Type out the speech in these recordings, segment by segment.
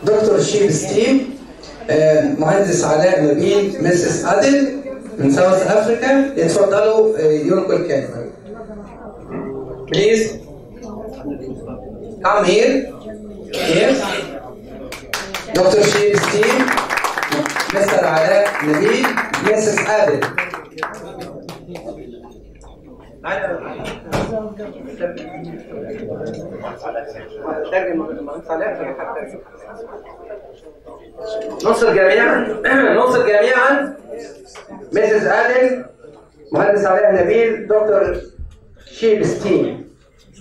دكتور شيب ستيم آه، مهندس علاء نبيل مسز عادل من ساوث افريكا يتفضلوا آه، يلقوا الكلمه Please come here. Here. Dr. Sheep Steve, Mr. علاء نبيل, Mrs. عادل. نصر جميعا نصر جميعا مسز عادل مهندس علاء نبيل دكتور شيب ستيم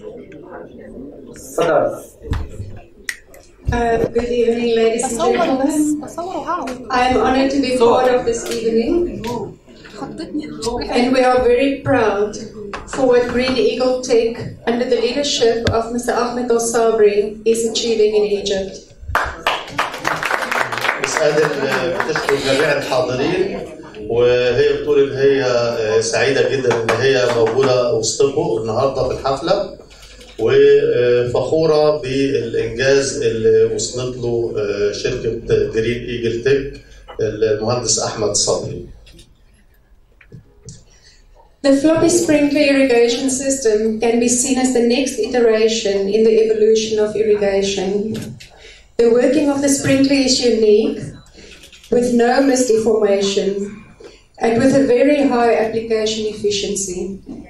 تفضل Uh, good evening, ladies and gentlemen. I am honored to be part of this evening, and we are very proud for what Green Eagle Tech, under the leadership of Mr. Ahmed Al Sabri, is achieving in Egypt. مس قادر بتشكر جميع الحاضرين وهي بتقول ان هي سعيده جدا ان هي موجوده وسطكم النهارده في الحفله وفخوره بالانجاز اللي وصلت له شركه جرين ايجل تك المهندس احمد صبري. The floppy sprinkler irrigation system can be seen as the next iteration in the evolution of irrigation. The working of the sprinkler is unique, with no mist deformation, and with a very high application efficiency.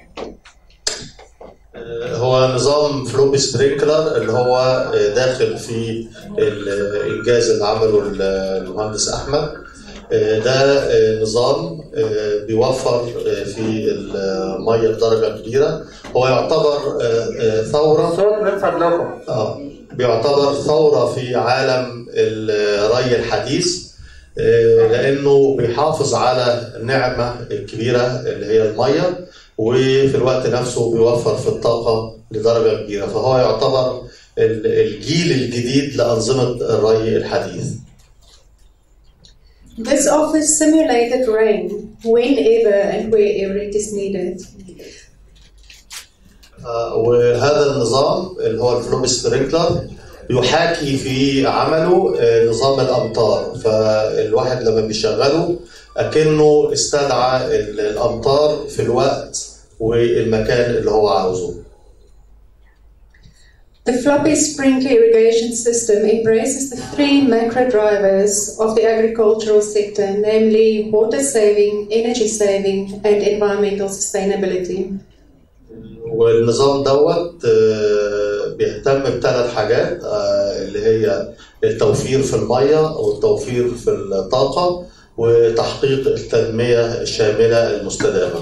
هو نظام فلوبي سبرينكلر اللي هو داخل في الانجاز اللي عمله المهندس احمد ده نظام بيوفر في الميه بدرجه كبيره هو يعتبر ثوره صوت من فضلكم اه بيعتبر ثوره في عالم الري الحديث لانه بيحافظ على النعمه الكبيره اللي هي الميه وفي الوقت نفسه بيوفر في الطاقه لدرجه كبيره فهو يعتبر الجيل الجديد لانظمه الري الحديث. This offers simulated rain whenever and wherever it is needed. وهذا النظام اللي هو الفلوب سبرينكلر يحاكي في عمله نظام الامطار فالواحد لما بيشغله اكنه استدعى الامطار في الوقت والمكان اللي هو عاوزه. The floppy sprinkler irrigation system embraces the three macro drivers of the agricultural sector, namely water saving, energy saving, and environmental sustainability. والنظام دوت بيهتم بثلاث حاجات اللي هي التوفير في الميه والتوفير في الطاقه وتحقيق التنميه الشامله المستدامه.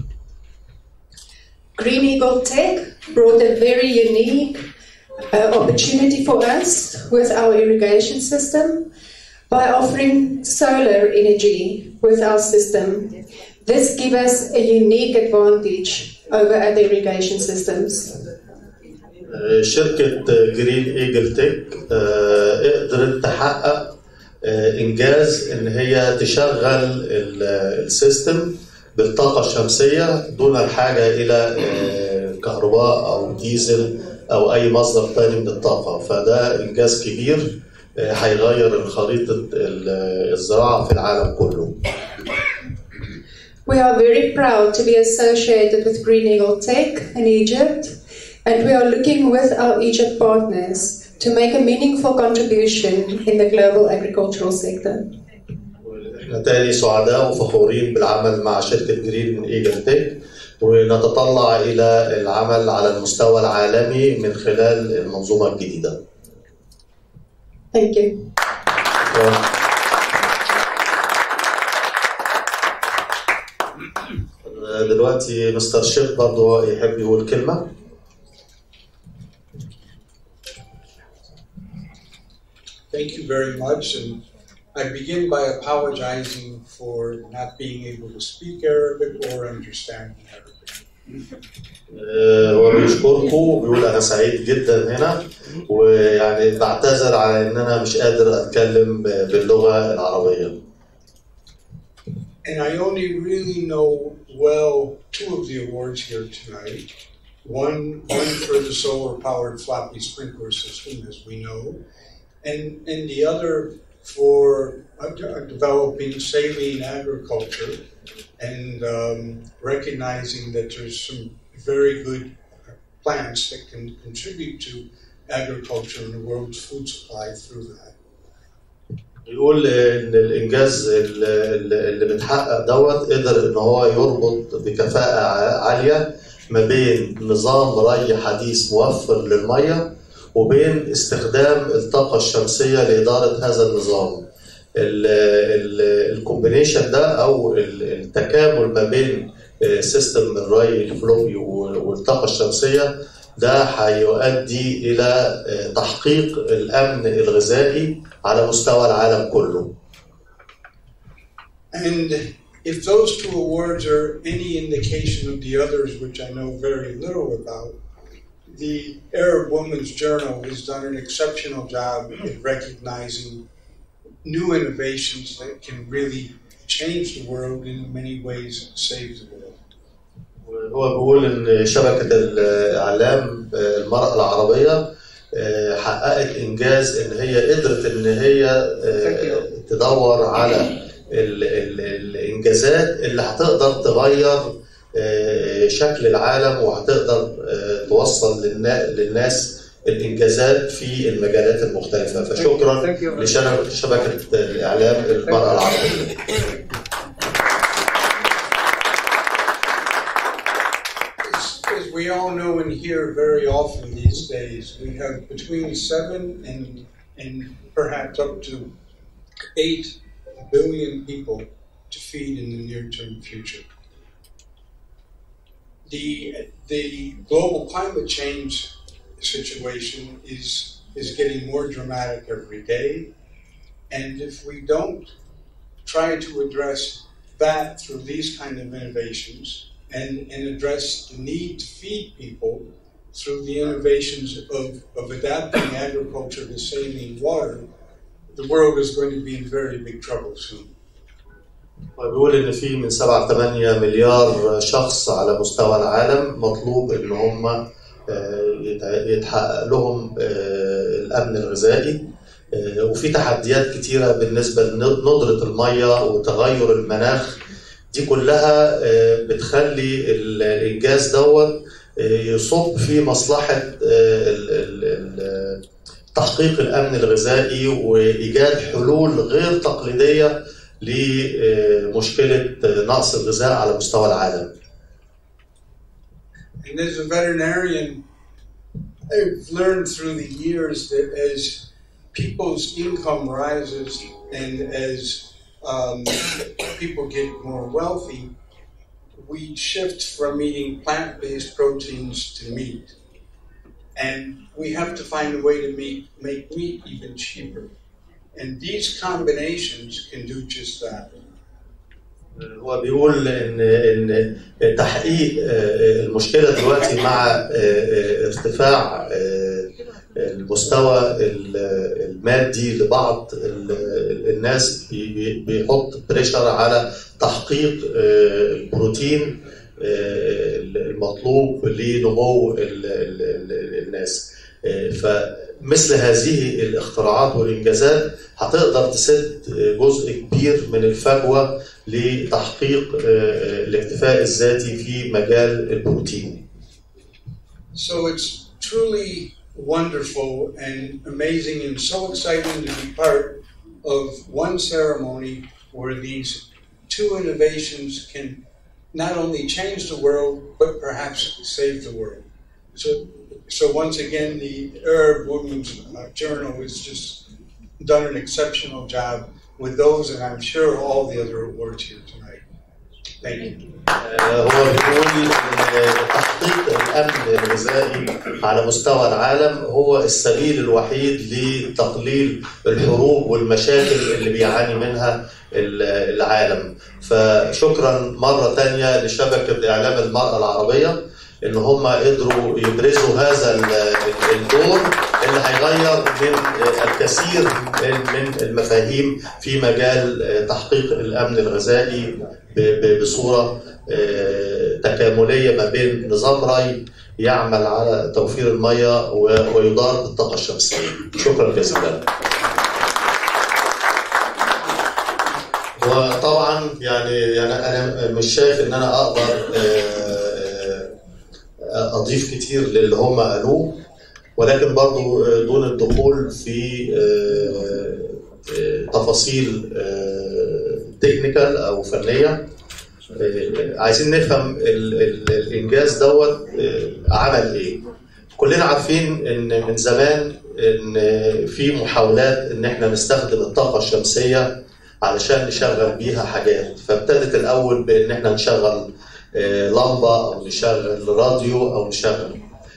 Green Eagle Tech brought a very unique uh, opportunity for us with our irrigation system by offering solar energy with our system. This gives us a unique advantage over other irrigation systems. شركة جرين ايجل تك قدرت تحقق انجاز ان هي تشغل السيستم بالطاقة الشمسية دون الحاجة إلى كهرباء أو ديزل أو أي مصدر ثاني من الطاقة فده إنجاز كبير هيغير خريطة الزراعة في العالم كله. We are very proud to be associated with Green Eagle Tech in Egypt, and we are looking with our Egypt partners to make a meaningful contribution in the global agricultural sector. احنا تاني سعداء وفخورين بالعمل مع شركة جرين ايجل تك ونتطلع إلى العمل على المستوى العالمي من خلال المنظومة الجديدة. Thank you. دلوقتي مستر شيخ برضه يحب يقول كلمة. Thank you very much. And I begin by apologizing for not being able to speak Arabic or understand Arabic. هو بيشكركم وبيقول انا سعيد جدا هنا ويعني بعتذر على ان انا مش قادر اتكلم باللغه العربيه. And I only really know well two of the awards here tonight. One, one for the solar powered floppy sprinkler system, as we know, and, and the other for uh, de- developing saline agriculture and um, recognizing that there's some very good plants that can contribute to agriculture and the world's food supply through that. بيقول ان الانجاز ال- ال- اللي متحقق دوت قدر ان هو يربط بكفاءه ع- عاليه ما بين نظام ري حديث موفر للميه وبين استخدام الطاقه الشمسيه لاداره هذا النظام. الكومبينيشن ده او ال- التكامل ما بين آه، سيستم الري الفلوبي وال- والطاقه الشمسيه ده هيؤدي الى آه، تحقيق الامن الغذائي على مستوى العالم كله. And if those two awards are any indication of the others, which I know very little about, the Arab Women's Journal has done an exceptional job in recognizing new innovations that can really change the world and in many ways save the world. هو بيقول ان شبكه الاعلام المراه العربيه آه، حققت انجاز ان هي قدرت ان هي آه، تدور على ال- ال- الانجازات اللي هتقدر تغير آه، شكل العالم وهتقدر آه، توصل للنا- للناس الانجازات في المجالات المختلفه فشكرا لشبكه الاعلام المراه العربيه As, as we all know and hear very often these days, we have between seven and, and perhaps up to eight billion people to feed in the near term future. The, the global climate change situation is, is getting more dramatic every day. And if we don't try to address that through these kind of innovations and, and address the need to feed people through the innovations of, of adapting agriculture to saline water, the world is going to be in very big trouble soon. بيقول ان في من 7 8 مليار شخص على مستوى العالم مطلوب ان هم آه، يت- يتحقق لهم آه، الامن الغذائي آه، وفي تحديات كتيره بالنسبه لندره الميه وتغير المناخ دي كلها آه، بتخلي الانجاز دوت آه، يصب في مصلحه آه، ال- ال- ال- تحقيق الامن الغذائي وايجاد حلول غير تقليديه لمشكله نقص الغذاء على مستوى العالم. And as a veterinarian, I've learned through the years that as people's income rises and as um, people get more wealthy, we shift from eating plant based proteins to meat. And we have to find a way to meet, make meat even cheaper. And these combinations can do just that. هو بيقول ان ان تحقيق آه، المشكله دلوقتي مع آه، آه، ارتفاع آه، المستوى ال- المادي لبعض ال- الناس بي- بي- بيحط بريشر على تحقيق آه، البروتين آه، المطلوب لنمو ال- ال- ال- الناس آه، فمثل هذه الاختراعات والانجازات هتقدر تسد جزء كبير من الفجوه لتحقيق آه، الاكتفاء الذاتي في مجال البروتين. So it's truly wonderful and amazing and so exciting to be part of one ceremony where these two innovations can not only change the world but perhaps save the world. So, so once again, the Arab Women's uh, Journal has just done an exceptional job with those, and I'm sure all the other awards here tonight. Thank you. آه، هو بيقول ان تحقيق الامن الغذائي على مستوى العالم هو السبيل الوحيد لتقليل الحروب والمشاكل اللي بيعاني منها ال- العالم فشكرا مره تانية لشبكه اعلام المراه العربيه ان هم قدروا يبرزوا هذا ال- الدور اللي هيغير من الكثير من من المفاهيم في مجال تحقيق الامن الغذائي ب- ب- بصوره آه، تكامليه ما بين نظام ري يعمل على توفير الميه و- ويدار بالطاقه الشمسيه. شكرا جزيلا. وطبعا يعني يعني انا مش شايف ان انا اقدر اضيف كتير للي هم قالوه ولكن برضو دون الدخول في تفاصيل تكنيكال او فنيه عايزين نفهم الانجاز دوت عمل ايه كلنا عارفين ان من زمان ان في محاولات ان احنا نستخدم الطاقه الشمسيه علشان نشغل بيها حاجات فابتدت الاول بان احنا نشغل لمبه او نشغل راديو او نشغل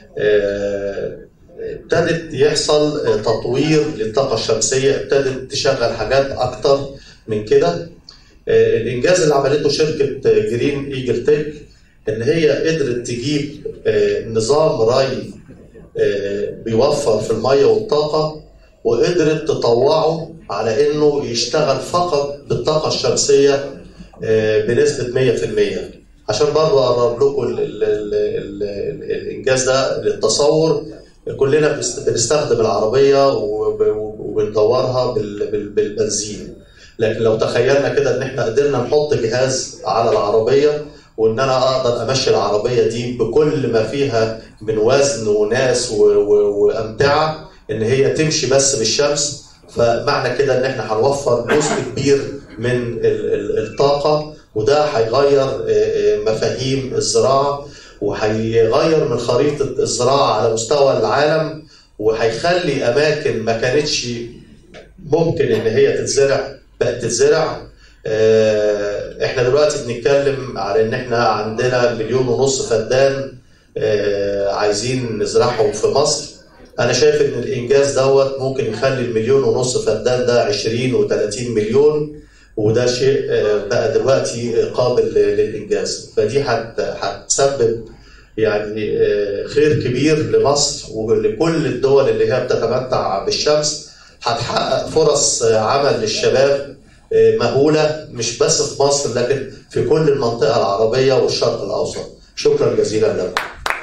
ابتدت يحصل تطوير للطاقه الشمسيه ابتدت تشغل حاجات اكتر من كده الانجاز اللي عملته شركه جرين ايجل تك ان هي قدرت تجيب نظام ري بيوفر في الميه والطاقه وقدرت تطوعه على انه يشتغل فقط بالطاقه الشمسيه بنسبه 100% عشان برضه اقرب لكم ال ال ال ال الانجاز ده للتصور كلنا بنستخدم العربيه وبندورها بالبنزين لكن لو تخيلنا كده ان احنا قدرنا نحط جهاز على العربيه وان انا اقدر امشي العربيه دي بكل ما فيها من وزن وناس وامتعه ان هي تمشي بس بالشمس فمعنى كده ان احنا هنوفر جزء كبير من الطاقه وده هيغير مفاهيم الزراعه وهيغير من خريطه الزراعه على مستوى العالم وهيخلي اماكن ما كانتش ممكن ان هي تتزرع بقت تتزرع احنا دلوقتي بنتكلم على ان احنا عندنا مليون ونص فدان عايزين نزرعهم في مصر انا شايف ان الانجاز دوت ممكن يخلي المليون ونص فدان ده 20 و30 مليون وده شيء بقى دلوقتي قابل للانجاز فدي هتسبب يعني خير كبير لمصر ولكل الدول اللي هي بتتمتع بالشمس هتحقق فرص عمل للشباب مهوله مش بس في مصر لكن في كل المنطقه العربيه والشرق الاوسط شكرا جزيلا لكم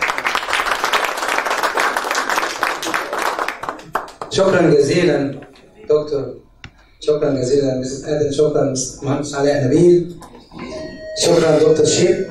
شكرا جزيلا دكتور شكرا جزيلا مسز ادم شكرا مهندس علاء نبيل شكرا دكتور شيب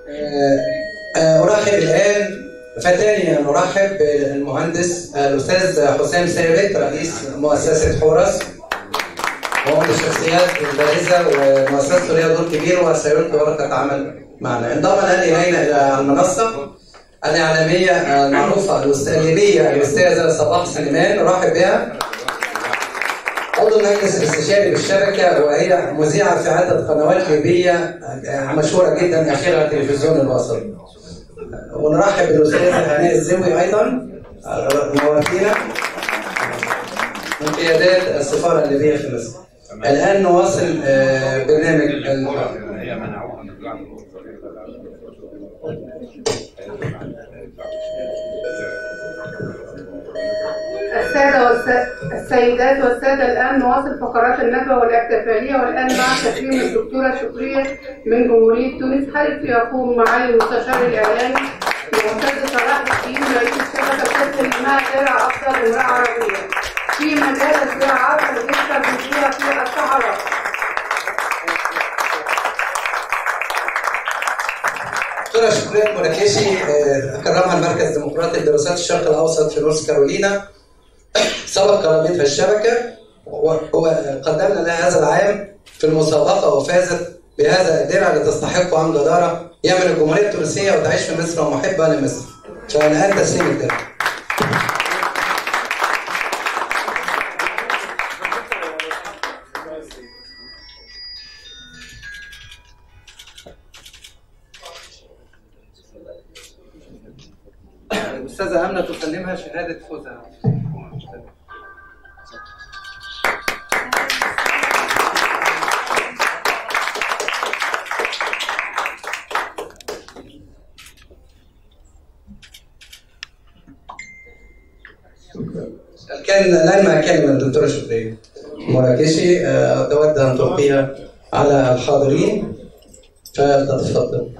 ارحب الان فتاني ان ارحب بالمهندس الاستاذ حسام ثابت رئيس مؤسسه حورس هو من الشخصيات البارزه ومؤسسته ليها دور كبير وسيلقي ورقه عمل معنا انضم الان الينا الى المنصه الاعلاميه المعروفه الليبيه الاستاذه صباح سليمان ارحب بها عضو المجلس الاستشاري بالشبكه وهي مذيعه في عده قنوات ليبيه مشهوره جدا اخرها تلفزيون الوسط. ونرحب بالاستاذ هناء الزوي ايضا موافينا من قيادات السفاره الليبيه في مصر. الان نواصل برنامج السادة السيدات والسادة الآن نواصل فقرات الندوة والاحتفالية والآن مع تكريم الدكتورة شكرية من جمهورية تونس حيث يقوم معالي المستشار الإعلامي المعتز صلاح الدين رئيس الشبكة الشركة لما زرع أفضل امرأة عربية في مجال الزراعات والجثة فيها في الصحراء دكتورة شكرية مراكشي كرمها المركز الديمقراطي لدراسات الشرق الأوسط في نورث كارولينا سبق كرامتها الشبكة وقدمنا لها هذا العام في المسابقة وفازت بهذا الدرع اللي تستحقه عن جدارة يعمل الجمهورية التونسية وتعيش في مصر ومحبة لمصر فالآن تسليم الدرع الأستاذة أمنة تسلمها شهادة فوزها كان لما كلمة الدكتورة شكرية مراكشي أود أن تلقيها على الحاضرين فتتفضل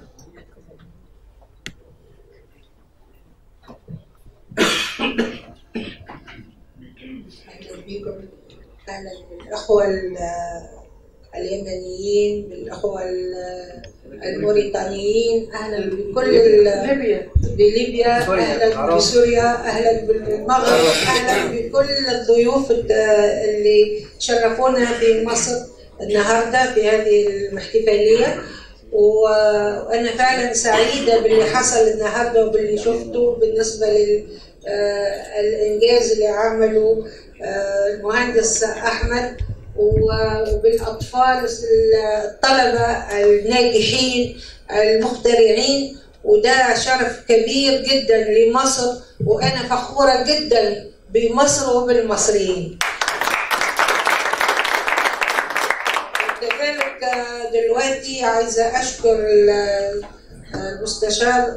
اهلا بالاخوه اليمنيين بالأخوة الموريتانيين أهلا بكل ليبيا بليبيا أهلا بسوريا أهلا بالمغرب أهلا بكل الضيوف اللي شرفونا في مصر النهارده في هذه الاحتفاليه وانا فعلا سعيده باللي حصل النهارده وباللي شفته بالنسبه للانجاز اللي عمله المهندس احمد وبالاطفال الطلبه الناجحين المخترعين وده شرف كبير جدا لمصر وانا فخوره جدا بمصر وبالمصريين كذلك دلوقتي عايزة أشكر المستشار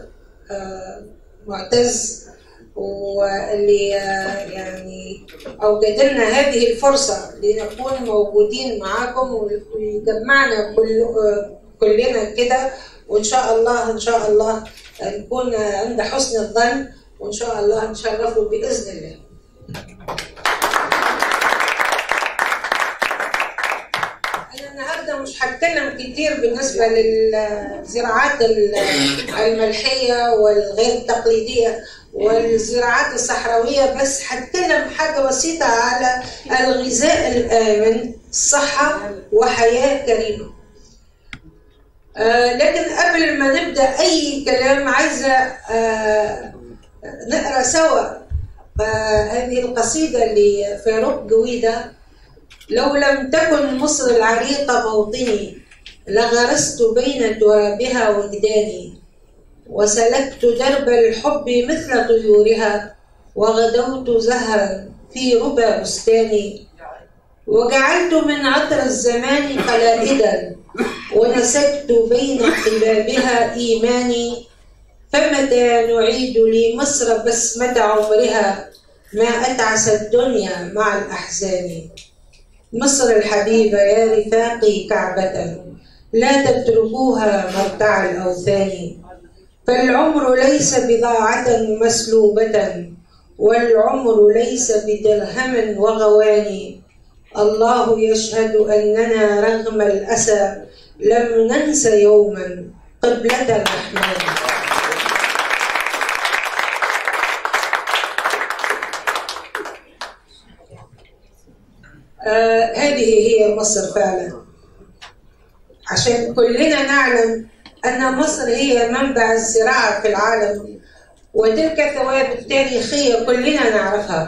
معتز واللي يعني أوجد لنا هذه الفرصة لنكون موجودين معاكم ويجمعنا كل كلنا كده وإن شاء الله إن شاء الله نكون عند حسن الظن وإن شاء الله نشرفه بإذن الله. مش هتكلم كتير بالنسبة للزراعات الملحية والغير التقليدية والزراعات الصحراوية بس هتكلم حاجة بسيطة على الغذاء الآمن صحة وحياة كريمة آه لكن قبل ما نبدأ أي كلام عايزة آه نقرأ سوا آه هذه القصيدة لفاروق جويدة لو لم تكن مصر العريقة موطني لغرست بين ترابها وجداني وسلكت درب الحب مثل طيورها وغدوت زهرا في ربى بستاني وجعلت من عطر الزمان قلائدا ونسجت بين قبابها إيماني فمتى نعيد لمصر بسمة عمرها ما أتعس الدنيا مع الأحزان مصر الحبيبة يا رفاقي كعبة لا تتركوها مرتع الأوثان فالعمر ليس بضاعة مسلوبة والعمر ليس بدرهم وغواني الله يشهد أننا رغم الأسى لم ننس يوما قبلة الرحمن آه هذه هي مصر فعلا عشان كلنا نعلم أن مصر هي منبع الزراعة في العالم وتلك الثوابت التاريخية كلنا نعرفها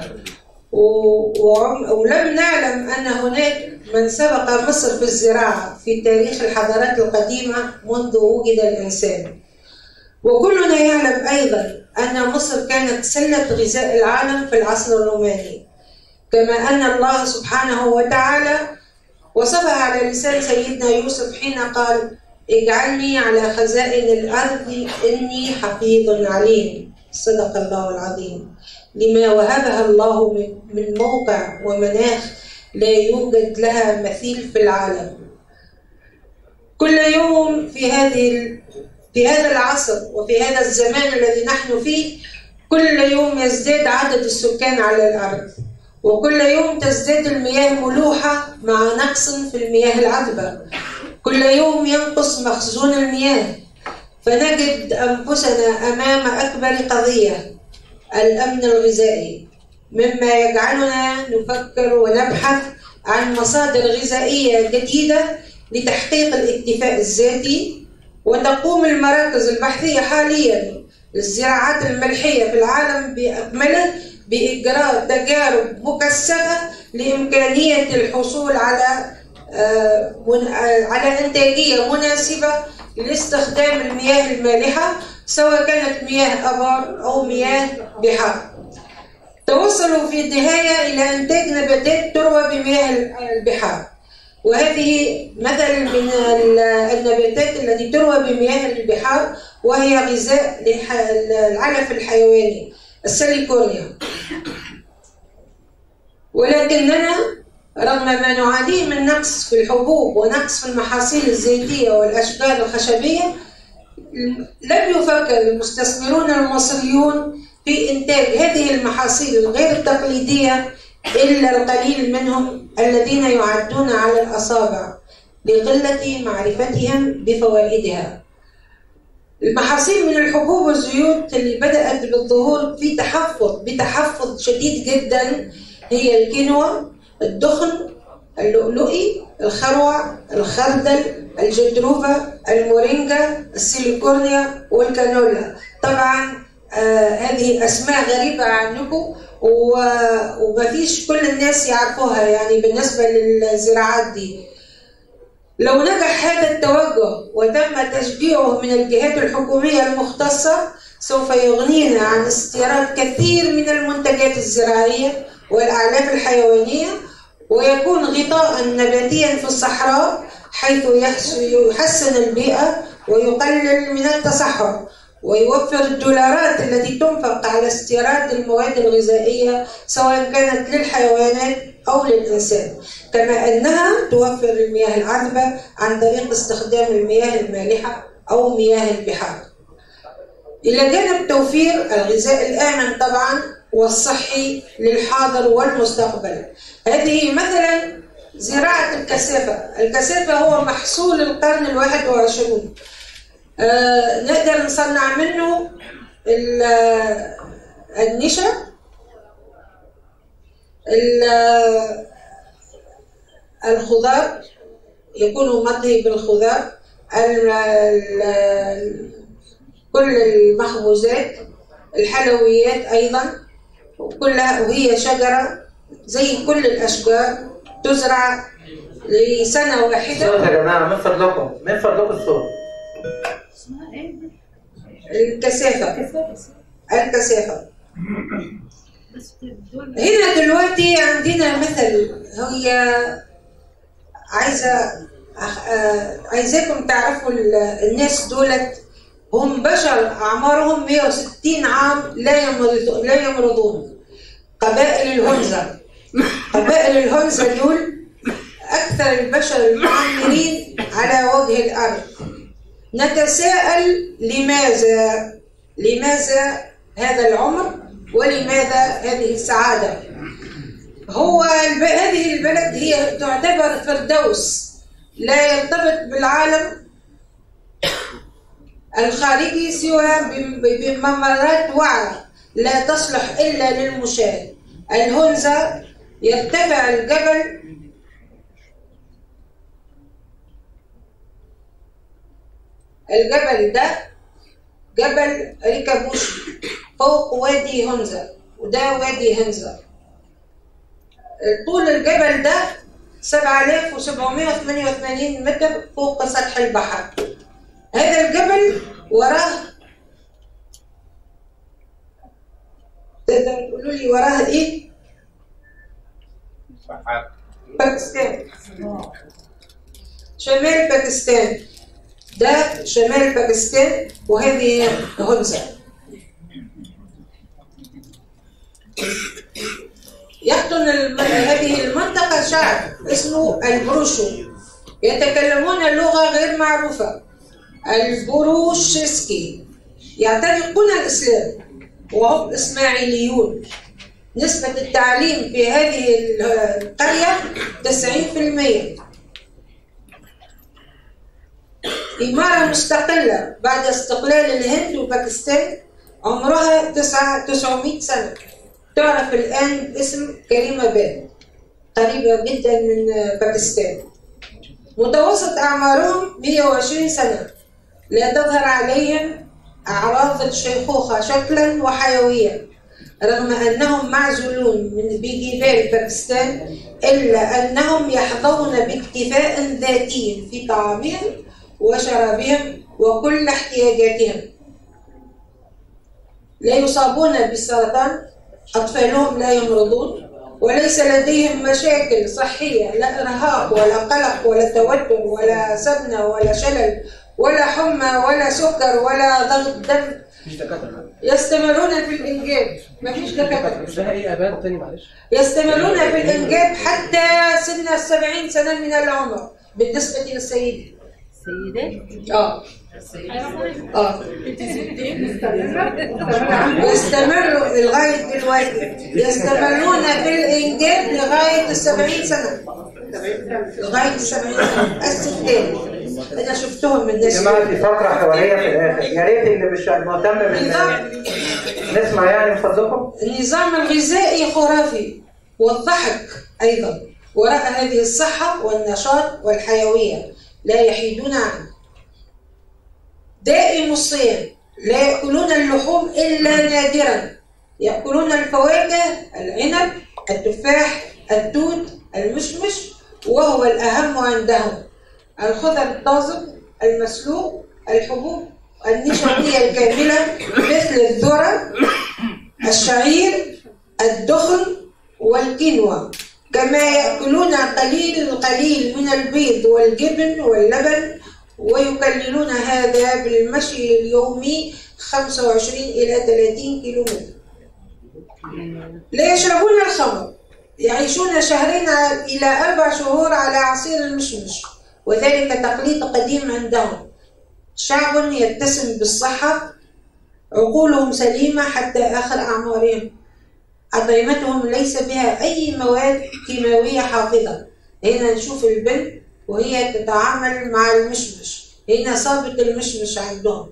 ولم نعلم أن هناك من سبق مصر في الزراعة في تاريخ الحضارات القديمة منذ وجد الإنسان وكلنا يعلم أيضا أن مصر كانت سلة غذاء العالم في العصر الروماني كما أن الله سبحانه وتعالى وصفها على لسان سيدنا يوسف حين قال اجعلني على خزائن الأرض إني حفيظ عليم صدق الله العظيم لما وهبها الله من موقع ومناخ لا يوجد لها مثيل في العالم كل يوم في هذه في هذا العصر وفي هذا الزمان الذي نحن فيه كل يوم يزداد عدد السكان على الأرض وكل يوم تزداد المياه ملوحة مع نقص في المياه العذبة كل يوم ينقص مخزون المياه فنجد أنفسنا أمام أكبر قضية الأمن الغذائي مما يجعلنا نفكر ونبحث عن مصادر غذائية جديدة لتحقيق الاكتفاء الذاتي وتقوم المراكز البحثية حاليا للزراعات الملحية في العالم بأكمله بإجراء تجارب مكثفة لإمكانية الحصول على على إنتاجية مناسبة لاستخدام المياه المالحة سواء كانت مياه أبار أو مياه بحار توصلوا في النهاية إلى إنتاج نباتات تروى بمياه البحار وهذه مثل من النباتات التي تروى بمياه البحار وهي غذاء العلف الحيواني السيليكونيا ولكننا رغم ما نعانيه من نقص في الحبوب ونقص في المحاصيل الزيتية والأشجار الخشبية لم يفكر المستثمرون المصريون في إنتاج هذه المحاصيل الغير التقليدية إلا القليل منهم الذين يعدون على الأصابع لقلة معرفتهم بفوائدها المحاصيل من الحبوب والزيوت اللي بدأت بالظهور في تحفظ بتحفظ شديد جدا هي الكينوا الدخن اللؤلؤي الخروع الخردل الجدروفا المورينجا السيليكورنيا والكانولا طبعا آه هذه اسماء غريبه عنكم وما فيش كل الناس يعرفوها يعني بالنسبه للزراعات دي لو نجح هذا التوجه وتم تشجيعه من الجهات الحكوميه المختصه سوف يغنينا عن استيراد كثير من المنتجات الزراعيه والاعلاف الحيوانيه ويكون غطاء نباتيا في الصحراء حيث يحسن البيئة ويقلل من التصحر ويوفر الدولارات التي تنفق على استيراد المواد الغذائية سواء كانت للحيوانات أو للإنسان كما أنها توفر المياه العذبة عن طريق استخدام المياه المالحة أو مياه البحار إلى جانب توفير الغذاء الآمن طبعا والصحي للحاضر والمستقبل هذه مثلا زراعة الكثافة الكثافة هو محصول القرن الواحد وعشرون آه نقدر نصنع منه النشا الخضار يكون مطهي بالخضار كل المخبوزات الحلويات أيضا كلها وهي شجرة زي كل الأشجار تزرع لسنة واحدة الصوت يا جماعة من فضلكم من فضلكم الصوت الكثافة الكثافة هنا دلوقتي عندنا مثل هي عايزة عايزاكم تعرفوا الناس دولت هم بشر أعمارهم 160 عام لا يمرضون لا يمرضون قبائل الهنزة قبائل الهنزة دول أكثر البشر المعمرين على وجه الأرض نتساءل لماذا لماذا هذا العمر ولماذا هذه السعادة هو الب... هذه البلد هي تعتبر فردوس لا يرتبط بالعالم الخارجي سوى بممرات وعرة لا تصلح إلا للمشاة الهنزة يرتفع الجبل الجبل ده جبل ريكابوشي فوق وادي هنزة وده وادي هنزة طول الجبل ده 7788 متر فوق سطح البحر هذا الجبل وراه تقدر تقولوا لي وراه ايه؟ باكستان شمال باكستان ده شمال باكستان وهذه هنزة يحضن الم... هذه المنطقة شعب اسمه البروشو يتكلمون لغة غير معروفة البروشسكي يعتنقون الإسلام وهم إسماعيليون نسبة التعليم في هذه القرية 90% إمارة مستقلة بعد استقلال الهند وباكستان عمرها 900 سنة تعرف الآن باسم كريم باد قريبة جدا من باكستان متوسط أعمارهم 120 سنة لا تظهر عليهم أعراض الشيخوخة شكلا وحيويا رغم أنهم معزولون من بجبال باكستان إلا أنهم يحظون باكتفاء ذاتي في طعامهم وشرابهم وكل احتياجاتهم لا يصابون بالسرطان أطفالهم لا يمرضون وليس لديهم مشاكل صحية لا إرهاق ولا قلق ولا توتر ولا سمنة ولا شلل ولا حمى ولا سكر ولا ضغط دم مش دكاتره يستمرون في الإنجاب مفيش دكاترة مش ده ايه ابان تاني معلش يستمرون في الإنجاب حتى سن السبعين سنة من العمر بالنسبة للسيدات سيدات اه اه يستمروا لغاية دلوقتي يستمرون في الإنجاب لغاية السبعين سنة لغايه 70 سنه الستات انا شفتهم يا الناس جماعه في فقره حواريه في الاخر يا ريت اللي مش مهتم بال نسمع يعني من فضلكم النظام الغذائي خرافي والضحك أيضا وراء هذه الصحة والنشاط والحيوية لا يحيدون عنه دائم الصيام لا يأكلون اللحوم إلا نادرا يأكلون الفواكه العنب التفاح التوت المشمش وهو الأهم عندهم الخضر الطازج المسلوق الحبوب النشوية الكاملة مثل الذرة الشعير الدخن والكينوا كما يأكلون قليل القليل من البيض والجبن واللبن ويكللون هذا بالمشي اليومي 25 إلى 30 كيلومتر لا يشربون الخمر يعيشون شهرين إلى أربع شهور على عصير المشمش وذلك تقليد قديم عندهم شعب يتسم بالصحة عقولهم سليمة حتى آخر أعمارهم أطعمتهم ليس بها أي مواد كيماوية حافظة هنا نشوف البنت وهي تتعامل مع المشمش هنا صابت المشمش عندهم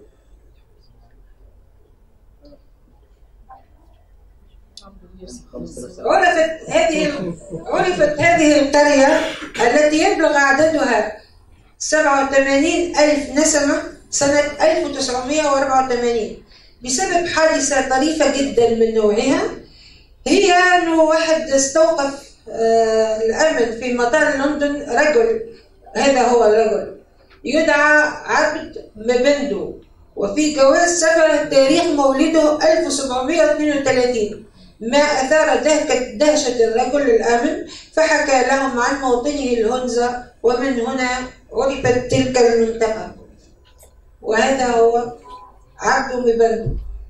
عرفت هذه عرفت هذه القرية التي يبلغ عددها 87 ألف نسمة سنة 1984 بسبب حادثة طريفة جدا من نوعها هي أنه واحد استوقف آه، الأمن في مطار لندن رجل هذا هو الرجل يدعى عبد مبندو وفي جواز سفر تاريخ مولده 1732 ما أثار دهكة- دهشة الرجل الأمن فحكى لهم عن موطنه الهنزة ومن هنا عرفت تلك المنطقة وهذا هو عبد مبندو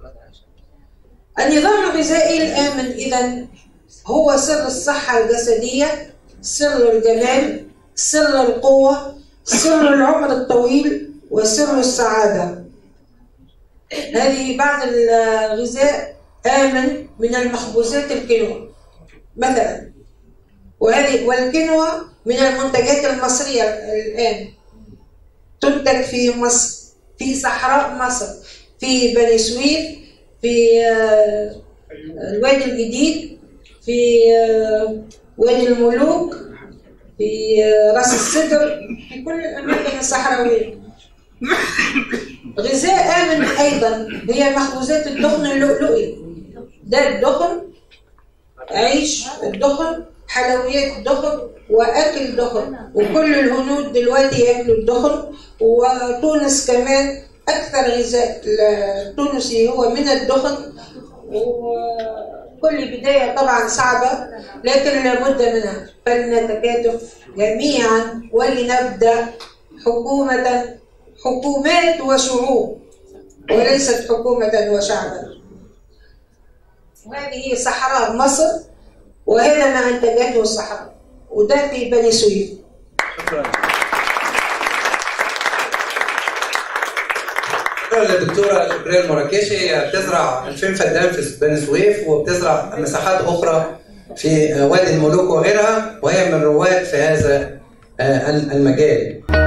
النظام الغذائي الآمن إذا هو سر الصحة الجسدية سر الجمال سر القوة سر العمر الطويل وسر السعادة هذه بعض الغذاء آمن من المخبوزات الكينوا مثلا وهذه والكينوا من المنتجات المصرية الآن تنتج في مصر في صحراء مصر في بني سويف في آه، الوادي الجديد في آه، وادي الملوك في آه، راس السدر في كل الأماكن الصحراوية غذاء آمن أيضا هي مخبوزات الدخن اللؤلؤي ده الدخن عيش الدخن حلويات الدخن واكل الدخن وكل الهنود دلوقتي ياكلوا الدخن وتونس كمان اكثر غذاء التونسي هو من الدخن وكل بدايه طبعا صعبه لكن لابد منها فلنتكاتف جميعا ولنبدا حكومه حكومات وشعوب وليست حكومه وشعبا وهذه هي صحراء مصر وهذا ما انتجته الصحراء وده في بني سويف شكرا للدكتوره جبريل مراكشي هي بتزرع 2000 فدان في بني سويف وبتزرع مساحات اخرى في وادي الملوك وغيرها وهي من رواد في هذا المجال.